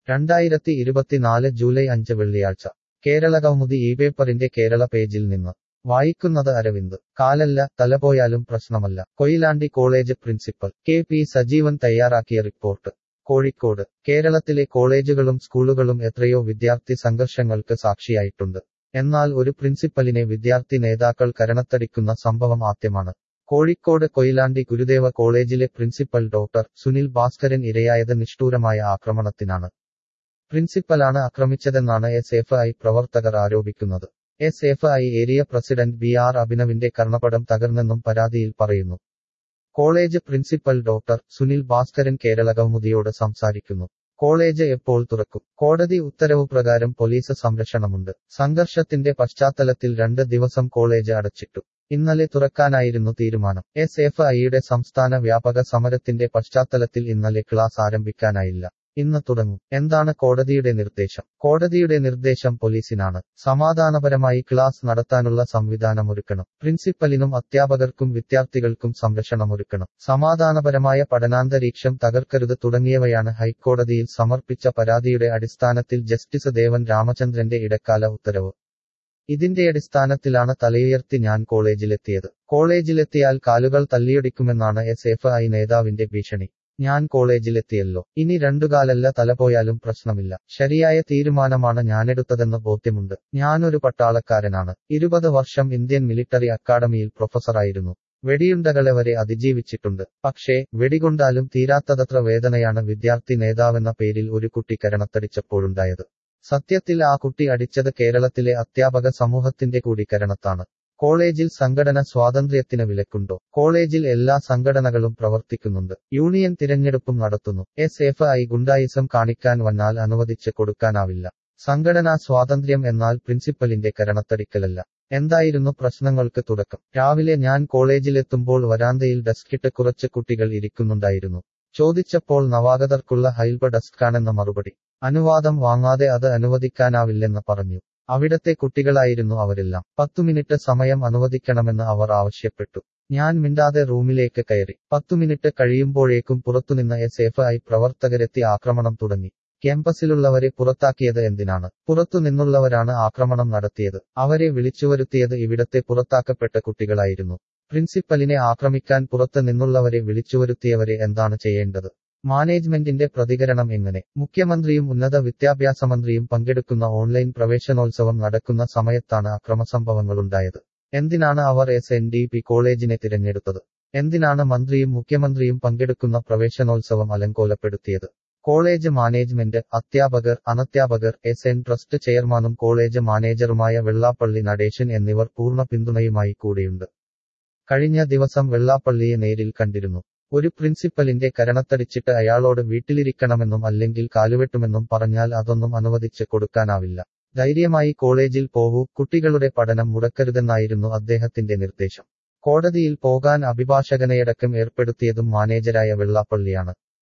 രണ്ടായിരത്തി ഇരുപത്തിനാല് ജൂലൈ അഞ്ച് വെള്ളിയാഴ്ച കേരള കൗമുദി ഈ പേപ്പറിന്റെ കേരള പേജിൽ നിന്ന് വായിക്കുന്നത് അരവിന്ദ് കാലല്ല തലപോയാലും പ്രശ്നമല്ല Koyilandy college principal K P Sajeevan തയ്യാറാക്കിയ റിപ്പോർട്ട് കോഴിക്കോട് കേരളത്തിലെ കോളേജുകളും സ്കൂളുകളും എത്രയോ വിദ്യാർത്ഥി സംഘർഷങ്ങൾക്ക് സാക്ഷിയായിട്ടുണ്ട് എന്നാൽ ഒരു പ്രിൻസിപ്പലിനെ വിദ്യാർത്ഥി നേതാക്കൾ കരണത്തടിക്കുന്ന സംഭവം ആദ്യമാണ് കോഴിക്കോട് കൊയിലാണ്ടി ഗുരുദേവ കോളേജിലെ പ്രിൻസിപ്പൽ ഡോക്ടർ സുനിൽ ഭാസ്കരൻ ഇരയായത് നിഷ്ഠൂരമായ ആക്രമണത്തിനാണ് പ്രിൻസിപ്പലാണ് ആക്രമിച്ചതെന്നാണ് എസ് എഫ് ഐ പ്രവർത്തകർ ആരോപിക്കുന്നത് S F I area president B R അഭിനവിന്റെ കർണപടം തകർന്നെന്നും പരാതിയിൽ പറയുന്നു college principal doctor Sunil Bhaskaran Kerala കൗമുദിയോട് സംസാരിക്കുന്നു കോളേജ് എപ്പോൾ തുറക്കും കോടതി ഉത്തരവ് പ്രകാരം പോലീസ് സംരക്ഷണമുണ്ട് സംഘർഷത്തിന്റെ പശ്ചാത്തലത്തിൽ രണ്ട് ദിവസം കോളേജ് അടച്ചിട്ടു ഇന്നലെ തുറക്കാനായിരുന്നു തീരുമാനം എസ് എഫ് ഐയുടെ സംസ്ഥാന വ്യാപക സമരത്തിന്റെ പശ്ചാത്തലത്തിൽ ഇന്നലെ ക്ലാസ് ആരംഭിക്കാനായില്ല ഇന്ന് തുടങ്ങും എന്താണ് കോടതിയുടെ നിർദ്ദേശം കോടതിയുടെ നിർദ്ദേശം പോലീസിനാണ് സമാധാനപരമായി ക്ലാസ് നടത്താനുള്ള സംവിധാനമൊരുക്കണം പ്രിൻസിപ്പലിനും അധ്യാപകർക്കും വിദ്യാർത്ഥികൾക്കും സംരക്ഷണമൊരുക്കണം സമാധാനപരമായ പഠനാന്തരീക്ഷം തകർക്കരുത് തുടങ്ങിയവയാണ് ഹൈക്കോടതിയിൽ സമർപ്പിച്ച പരാതിയുടെ അടിസ്ഥാനത്തിൽ ജസ്റ്റിസ് ദേവൻ രാമചന്ദ്രന്റെ ഇടക്കാല ഉത്തരവ് ഇതിന്റെ അടിസ്ഥാനത്തിലാണ് തലയുയർത്തി ഞാൻ കോളേജിലെത്തിയത് കോളേജിലെത്തിയാൽ കാലുകൾ തല്ലിയൊടിക്കുമെന്നാണ് എസ് എഫ് ഐ നേതാവിന്റെ ഭീഷണി ഞാൻ കോളേജിലെത്തിയല്ലോ ഇനി രണ്ടുകാലല്ല തലപോയാലും പ്രശ്നമില്ല ശരിയായ തീരുമാനമാണ് ഞാനെടുത്തതെന്ന് ബോധ്യമുണ്ട് ഞാനൊരു പട്ടാളക്കാരനാണ് ഇരുപത് വർഷം ഇന്ത്യൻ മിലിറ്ററി അക്കാഡമിയിൽ പ്രൊഫസറായിരുന്നു വെടിയുണ്ടകളെ വരെ അതിജീവിച്ചിട്ടുണ്ട് പക്ഷേ വെടികൊണ്ടാലും തീരാത്തതത്ര വേദനയാണ് വിദ്യാർത്ഥി നേതാവെന്ന പേരിൽ ഒരു കുട്ടി കരണത്തടിച്ചപ്പോഴുണ്ടായത് സത്യത്തിൽ ആ കുട്ടി അടിച്ചത് കേരളത്തിലെ അധ്യാപക സമൂഹത്തിന്റെ കൂടി കരണത്താണ് കോളേജിൽ സംഘടന സ്വാതന്ത്ര്യത്തിന് വിലക്കുണ്ടോ കോളേജിൽ എല്ലാ സംഘടനകളും പ്രവർത്തിക്കുന്നുണ്ട് യൂണിയൻ തിരഞ്ഞെടുപ്പും നടത്തുന്നു എസ് എഫ് ഐ ഗുണ്ടായിസം കാണിക്കാൻ വന്നാൽ അനുവദിച്ച് കൊടുക്കാനാവില്ല സംഘടനാ സ്വാതന്ത്ര്യം എന്നാൽ പ്രിൻസിപ്പലിന്റെ കരണത്തടിക്കലല്ല എന്തായിരുന്നു പ്രശ്നങ്ങൾക്ക് തുടക്കം രാവിലെ ഞാൻ കോളേജിലെത്തുമ്പോൾ വരാന്തയിൽ ഡെസ്കിട്ട് കുറച്ച് കുട്ടികൾ ഇരിക്കുന്നുണ്ടായിരുന്നു ചോദിച്ചപ്പോൾ നവാഗതർക്കുള്ള ഹൈൽബ ഡെസ്കാണെന്ന മറുപടി അനുവാദം വാങ്ങാതെ അത് അനുവദിക്കാനാവില്ലെന്ന് പറഞ്ഞു അവിടത്തെ കുട്ടികളായിരുന്നു അവരെല്ലാം പത്തു മിനിറ്റ് സമയം അനുവദിക്കണമെന്ന് അവർ ആവശ്യപ്പെട്ടു ഞാൻ മിണ്ടാതെ റൂമിലേക്ക് കയറി പത്തു മിനിറ്റ് കഴിയുമ്പോഴേക്കും പുറത്തുനിന്ന് എസ് എഫ് ഐ പ്രവർത്തകരെത്തി ആക്രമണം തുടങ്ങി ക്യാമ്പസിലുള്ളവരെ പുറത്താക്കിയത് എന്തിനാണ് പുറത്തുനിന്നുള്ളവരാണ് ആക്രമണം നടത്തിയത് അവരെ വിളിച്ചുവരുത്തിയത് ഇവിടത്തെ പുറത്താക്കപ്പെട്ട കുട്ടികളായിരുന്നു പ്രിൻസിപ്പലിനെ ആക്രമിക്കാൻ പുറത്ത് നിന്നുള്ളവരെ വിളിച്ചുവരുത്തിയവരെ എന്താണ് ചെയ്യേണ്ടത് മാനേജ്മെന്റിന്റെ പ്രതികരണം എങ്ങനെ മുഖ്യമന്ത്രിയും ഉന്നത വിദ്യാഭ്യാസ മന്ത്രിയും പങ്കെടുക്കുന്ന ഓൺലൈൻ പ്രവേശനോത്സവം നടക്കുന്ന സമയത്താണ് അക്രമസംഭവങ്ങളുണ്ടായത് എന്തിനാണ് അവർ എസ് എൻ ഡി പി കോളേജിനെ തിരഞ്ഞെടുത്തത് എന്തിനാണ് മന്ത്രിയും മുഖ്യമന്ത്രിയും പങ്കെടുക്കുന്ന പ്രവേശനോത്സവം അലങ്കോലപ്പെടുത്തിയത് കോളേജ് മാനേജ്മെന്റ് അധ്യാപകർ അനധ്യാപകർ എസ് എൻ ട്രസ്റ്റ് ചെയർമാനും കോളേജ് മാനേജറുമായ വെള്ളാപ്പള്ളി നടേശൻ എന്നിവർ പൂർണ്ണ പിന്തുണയുമായി കൂടെയുണ്ട് കഴിഞ്ഞ ദിവസം വെള്ളാപ്പള്ളിയെ നേരിൽ കണ്ടിരുന്നു ഒരു പ്രിൻസിപ്പലിന്റെ കരണത്തടിച്ചിട്ട് അയാളോട് വീട്ടിലിരിക്കണമെന്നും അല്ലെങ്കിൽ കാലുവെട്ടുമെന്നും പറഞ്ഞാൽ അതൊന്നും അനുവദിച്ച് കൊടുക്കാനാവില്ല ധൈര്യമായി കോളേജിൽ പോകൂ കുട്ടികളുടെ പഠനം മുടക്കരുതെന്നായിരുന്നു അദ്ദേഹത്തിന്റെ നിർദ്ദേശം കോടതിയിൽ പോകാൻ അഭിഭാഷകനെയടക്കം ഏർപ്പെടുത്തിയതും മാനേജരായ വെള്ളാപ്പള്ളിയാണ്